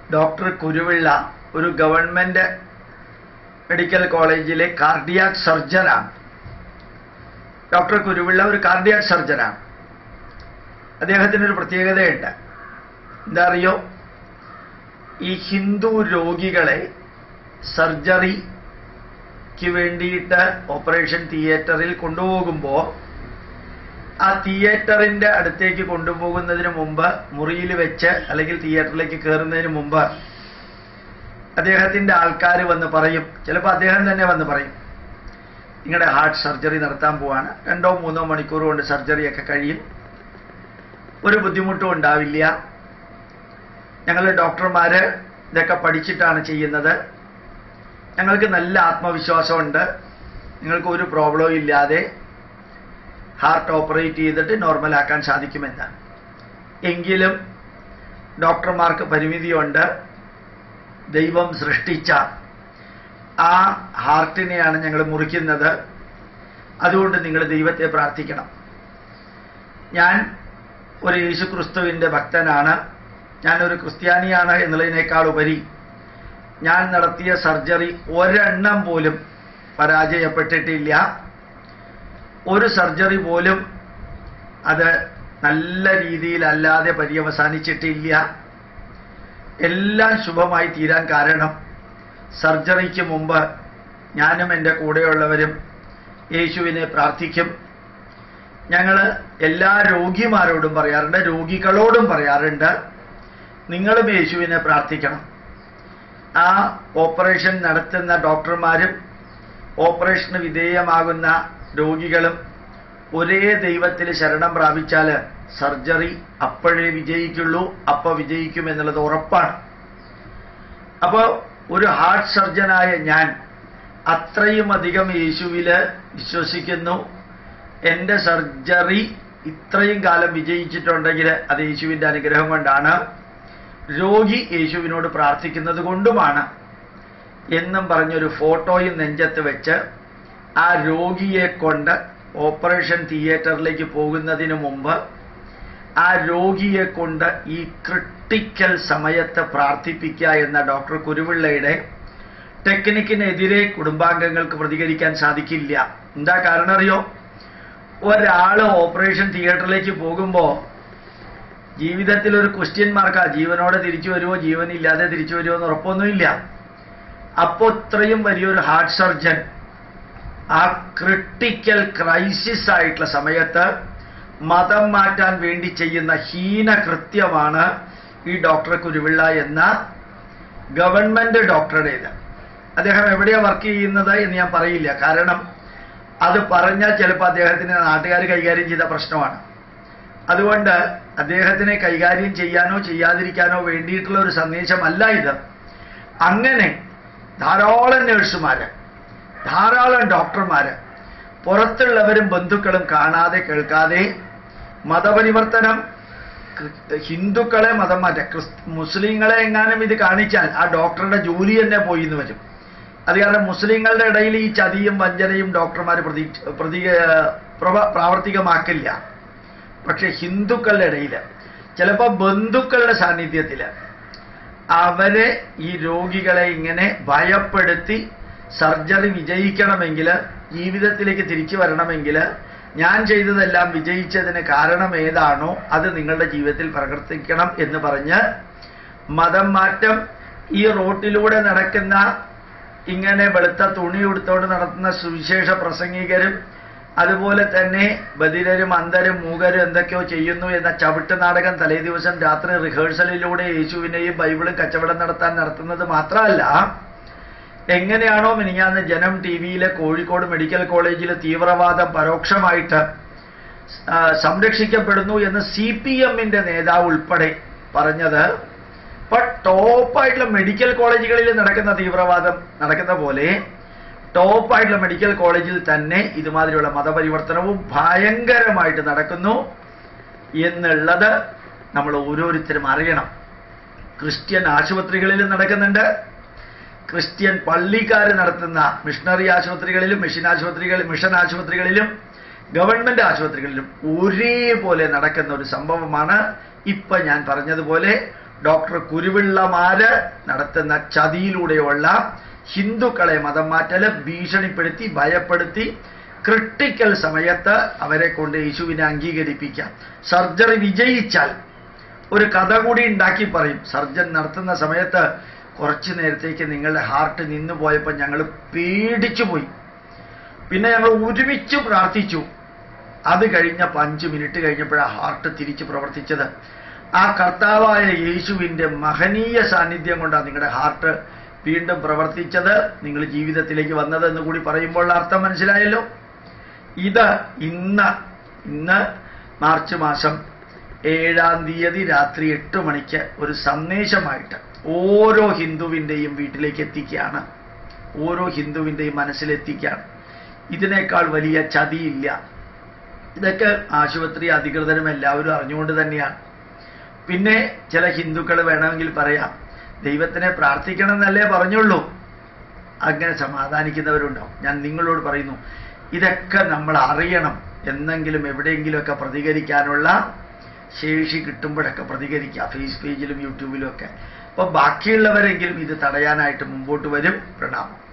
doctor Kuruvilla ഒരു government medical കോളേജിലെ cardiac സർജനാണ് ഡോക്ടർ കുരുവിള്ള ഒരു കാർഡിയാക് സർജനാണ് അദ്ദേഹത്തിനൊരു പ്രത്യേകതയുണ്ട് എന്താ അറിയോ ഈ ഹിന്ദു രോഗികളെ സർജറിക്ക് വേണ്ടിയിട്ട് ഓപ്പറേഷൻ തിയേറ്ററിൽ കൊണ്ടുപോകുമ്പോൾ ആ തിയേറ്ററിന്റെ അടുത്തേക്ക് കൊണ്ടുപോകുന്നതിന് മുമ്പ് മുറിയിൽ വെച്ച് അല്ലെങ്കിൽ തിയേറ്ററിലേക്ക് കയറുന്നതിന് മുമ്പ് അദ്ദേഹത്തിന്റെ ആൾക്കാർ വന്ന് പറയും ചിലപ്പോൾ അദ്ദേഹം തന്നെ വന്ന് പറയും നിങ്ങളുടെ ഹാർട്ട് സർജറി നടത്താൻ പോവാണ് രണ്ടോ മൂന്നോ മണിക്കൂർ കൊണ്ട് സർജറിയൊക്കെ കഴിയും ഒരു ബുദ്ധിമുട്ടും ഉണ്ടാവില്ല ഞങ്ങൾ ഡോക്ടർമാര് ഇതൊക്കെ പഠിച്ചിട്ടാണ് ചെയ്യുന്നത് ഞങ്ങൾക്ക് നല്ല ആത്മവിശ്വാസമുണ്ട് നിങ്ങൾക്ക് ഒരു പ്രോബ്ലവും ഇല്ലാതെ ഹാർട്ട് ഓപ്പറേറ്റ് ചെയ്തിട്ട് നോർമലാക്കാൻ സാധിക്കുമെന്ന് എങ്കിലും ഡോക്ടർമാർക്ക് പരിമിതിയുണ്ട് ദൈവം സൃഷ്ടിച്ച ആ ഹാർട്ടിനെയാണ് ഞങ്ങൾ മുറിക്കുന്നത് അതുകൊണ്ട് നിങ്ങൾ ദൈവത്തെ പ്രാർത്ഥിക്കണം ഞാൻ ഒരു യേശുക്രിസ്തുവിൻ്റെ ഭക്തനാണ് ഞാനൊരു ക്രിസ്ത്യാനിയാണ് എന്നുള്ളതിനേക്കാൾ ഉപരി ഞാൻ നടത്തിയ സർജറി ഒരെണ്ണം പോലും പരാജയപ്പെട്ടിട്ടില്ല ഒരു സർജറി പോലും അത് നല്ല രീതിയിലല്ലാതെ പര്യവസാനിച്ചിട്ടില്ല എല്ലാം ശുഭമായി തീരാൻ കാരണം സർജറിക്ക് മുമ്പ് ഞാനും എൻ്റെ കൂടെയുള്ളവരും യേശുവിനെ പ്രാർത്ഥിക്കും ഞങ്ങൾ എല്ലാ രോഗിമാരോടും പറയാറുണ്ട് രോഗികളോടും പറയാറുണ്ട് നിങ്ങളും യേശുവിനെ പ്രാർത്ഥിക്കണം ആ ഓപ്പറേഷൻ നടത്തുന്ന ഡോക്ടർമാരും ഓപ്പറേഷന് വിധേയമാകുന്ന രോഗികളും ഒരേ ദൈവത്തിൽ ശരണം പ്രാപിച്ചാൽ സർജറി അപ്പോഴേ വിജയിക്കുള്ളൂ അപ്പൊ വിജയിക്കും എന്നുള്ളത് ഉറപ്പാണ് അപ്പോൾ ഒരു ഹാർട്ട് സർജനായ ഞാൻ അത്രയും അധികം യേശുവില് വിശ്വസിക്കുന്നു എൻ്റെ സർജറി ഇത്രയും കാലം വിജയിച്ചിട്ടുണ്ടെങ്കിൽ അത് യേശുവിൻ്റെ അനുഗ്രഹം കൊണ്ടാണ് രോഗി യേശുവിനോട് പ്രാർത്ഥിക്കുന്നത് കൊണ്ടുമാണ് എന്നും പറഞ്ഞൊരു ഫോട്ടോയും നെഞ്ചത്ത് വെച്ച് ആ രോഗിയെ കൊണ്ട് ഓപ്പറേഷൻ തിയേറ്ററിലേക്ക് പോകുന്നതിന് മുമ്പ് ആ രോഗിയെ കൊണ്ട് ഈ ക്രിട്ടിക്കൽ സമയത്ത് പ്രാർത്ഥിപ്പിക്കുക എന്ന ഡോക്ടർ കുരുവിള്ളയുടെ ടെക്നിക്കിനെതിരെ കുടുംബാംഗങ്ങൾക്ക് പ്രതികരിക്കാൻ സാധിക്കില്ല എന്താ കാരണം അറിയോ ഒരാൾ ഓപ്പറേഷൻ തിയേറ്ററിലേക്ക് പോകുമ്പോൾ ജീവിതത്തിൽ ഒരു ക്വസ്റ്റ്യൻ മാർക്കാ ജീവനോടെ തിരിച്ചു വരുമോ ജീവനില്ലാതെ തിരിച്ചു വരുമോ എന്ന് ഉറപ്പൊന്നുമില്ല അപ്പോൾ ഇത്രയും വലിയൊരു ഹാർട്ട് സർജൻ ആ ക്രിട്ടിക്കൽ ക്രൈസിസ് ആയിട്ടുള്ള സമയത്ത് മതം മാറ്റാൻ വേണ്ടി ചെയ്യുന്ന ഹീന കൃത്യമാണ് ഈ ഡോക്ടർ കുരുവിള്ള എന്ന ഗവൺമെന്റ് ഡോക്ടറുടേത് അദ്ദേഹം എവിടെയാണ് വർക്ക് ചെയ്യുന്നത് എന്ന് ഞാൻ പറയില്ല കാരണം അത് പറഞ്ഞാൽ ചിലപ്പോൾ അദ്ദേഹത്തിന് നാട്ടുകാർ കൈകാര്യം ചെയ്ത പ്രശ്നമാണ് അതുകൊണ്ട് അദ്ദേഹത്തിനെ കൈകാര്യം ചെയ്യാനോ ചെയ്യാതിരിക്കാനോ വേണ്ടിയിട്ടുള്ള ഒരു സന്ദേശമല്ല ഇത് അങ്ങനെ ധാരാളം നഴ്സുമാര് ധാരാളം ഡോക്ടർമാര് പുറത്തുള്ളവരും ബന്ധുക്കളും കാണാതെ കേൾക്കാതെ മതപരിവർത്തനം ക്രി- ഹിന്ദുക്കളെ മതം മാറ്റം ക്രിസ് മുസ്ലിങ്ങളെ എങ്ങാനും ഇത് കാണിച്ചാൽ ആ ഡോക്ടറുടെ ജോലി തന്നെ പോയി എന്ന് വരും അത് കാരണം മുസ്ലിങ്ങളുടെ ഇടയിൽ ഈ ചതിയും വഞ്ചനയും ഡോക്ടർമാർ പ്രതി പ്രതി പ്രവ- പ്രാവർത്തികമാക്കില്ല പക്ഷെ ഹിന്ദുക്കളുടെ ഇടയിൽ ചിലപ്പോൾ ബന്ധുക്കളുടെ സാന്നിധ്യത്തിൽ അവരെ ഈ രോഗികളെ ഇങ്ങനെ ഭയപ്പെടുത്തി സർജറി വിജയിക്കണമെങ്കിൽ ജീവിതത്തിലേക്ക് തിരിച്ചു വരണമെങ്കിൽ ഞാൻ ചെയ്തതെല്ലാം വിജയിച്ചതിന് കാരണം ഏതാണോ അത് നിങ്ങളുടെ ജീവിതത്തിൽ പ്രവർത്തിക്കണം എന്ന് പറഞ്ഞ് മതം മാറ്റം ഈ റോട്ടിലൂടെ നടക്കുന്ന ഇങ്ങനെ വെളുത്ത തുണി ഉടുത്തോണ്ട് നടത്തുന്ന സുവിശേഷ പ്രസംഗികരും അതുപോലെ തന്നെ ബധിരരും അന്ധരും മൂകരും എന്തൊക്കെയോ ചെയ്യുന്നു എന്ന ചവിട്ട് നാടകം തലേ ദിവസം രാത്രി റിഹേഴ്സലിലൂടെ യേശുവിനെയും ബൈബിളും കച്ചവടം നടത്താൻ നടത്തുന്നത് മാത്രമല്ല എങ്ങനെയാണോ മിനിഞ്ഞാന്ന് ജനം ടി വിയിലെ കോഴിക്കോട് മെഡിക്കൽ കോളേജിൽ തീവ്രവാദം പരോക്ഷമായിട്ട് ആ, സംരക്ഷിക്കപ്പെടുന്നു എന്ന് സി പി എമ്മിന്റെ നേതാവ് ഉൾപ്പെടെ പറഞ്ഞത് ഇപ്പൊ ടോപ്പായിട്ടുള്ള മെഡിക്കൽ കോളേജുകളിൽ നടക്കുന്ന തീവ്രവാദം നടക്കുന്ന പോലെ ടോപ്പായിട്ടുള്ള മെഡിക്കൽ കോളേജിൽ തന്നെ ഇതുമാതിരിയുള്ള മതപരിവർത്തനവും ഭയങ്കരമായിട്ട് നടക്കുന്നു എന്നുള്ളത് നമ്മൾ ഓരോരുത്തരും അറിയണം ക്രിസ്ത്യൻ ആശുപത്രികളിൽ നടക്കുന്നുണ്ട് ക്രിസ്ത്യൻ പള്ളിക്കാർ നടത്തുന്ന മിഷണറി ആശുപത്രികളിലും മിഷൻ ആശുപത്രികൾ മിഷൻ ആശുപത്രികളിലും ഗവൺമെന്റ് ആശുപത്രികളിലും ഒരേപോലെ നടക്കുന്ന ഒരു സംഭവമാണ് ഇപ്പൊ ഞാൻ പറഞ്ഞതുപോലെ ഡോക്ടർ കുരുവിള്ളമാര് നടത്തുന്ന ചതിയിലൂടെയുള്ള ഹിന്ദുക്കളെ മതം മാറ്റല് ഭീഷണിപ്പെടുത്തി ഭയപ്പെടുത്തി ക്രിട്ടിക്കൽ സമയത്ത് അവരെ കൊണ്ട് യേശുവിനെ അംഗീകരിപ്പിക്കാം സർജറി വിജയിച്ചാൽ ഒരു കഥ കൂടി ഉണ്ടാക്കി പറയും സർജൻ നടത്തുന്ന സമയത്ത് കുറച്ച് നേരത്തേക്ക് നിങ്ങളുടെ ഹാർട്ട് നിന്നു പോയപ്പോൾ ഞങ്ങൾ പേടിച്ചു പോയി പിന്നെ ഞങ്ങൾ ഒരുമിച്ച് പ്രാർത്ഥിച്ചു അത് കഴിഞ്ഞപ്പോൾ അഞ്ച് മിനിറ്റ് കഴിഞ്ഞപ്പോഴാണ് ഹാർട്ട് തിരിച്ച് പ്രവർത്തിച്ചത് ആ കർത്താവായ യേശുവിൻ്റെ മഹനീയ സാന്നിധ്യം കൊണ്ടാണ് നിങ്ങളുടെ ഹാർട്ട് വീണ്ടും പ്രവർത്തിച്ചത് നിങ്ങൾ ജീവിതത്തിലേക്ക് വന്നതെന്ന് കൂടി പറയുമ്പോൾ അർത്ഥം മനസ്സിലായല്ലോ ഇത് ഇന്ന് ഇന്ന് മാർച്ച് മാസം ഏഴാം തീയതി രാത്രി എട്ട് മണിക്ക് ഒരു സന്ദേശമായിട്ട് ഓരോ ഹിന്ദുവിൻ്റെയും വീട്ടിലേക്ക് എത്തിക്കുകയാണ് ഓരോ ഹിന്ദുവിൻ്റെയും മനസ്സിലെത്തിക്കുകയാണ് ഇതിനേക്കാൾ വലിയ ചതിയില്ല ഇതൊക്കെ ആശുപത്രി അധികൃതരും എല്ലാവരും അറിഞ്ഞുകൊണ്ട് തന്നെയാണ് പിന്നെ ചില ഹിന്ദുക്കൾ വേണമെങ്കിൽ പറയാം ദൈവത്തിനെ പ്രാർത്ഥിക്കണം എന്നല്ലേ പറഞ്ഞുള്ളൂ അങ്ങനെ സമാധാനിക്കുന്നവരുണ്ടാവും ഞാൻ നിങ്ങളോട് പറയുന്നു ഇതൊക്കെ നമ്മൾ അറിയണം എന്നെങ്കിലും എവിടെയെങ്കിലുമൊക്കെ പ്രതികരിക്കാനുള്ള ശേഷി കിട്ടുമ്പോഴൊക്കെ പ്രതികരിക്കുക ഫേസ് പേജിലും യൂട്യൂബിലും ഒക്കെ അപ്പോൾ ബാക്കിയുള്ളവരെങ്കിലും ഇത് തടയാനായിട്ട് മുമ്പോട്ട് വരും പ്രണാമം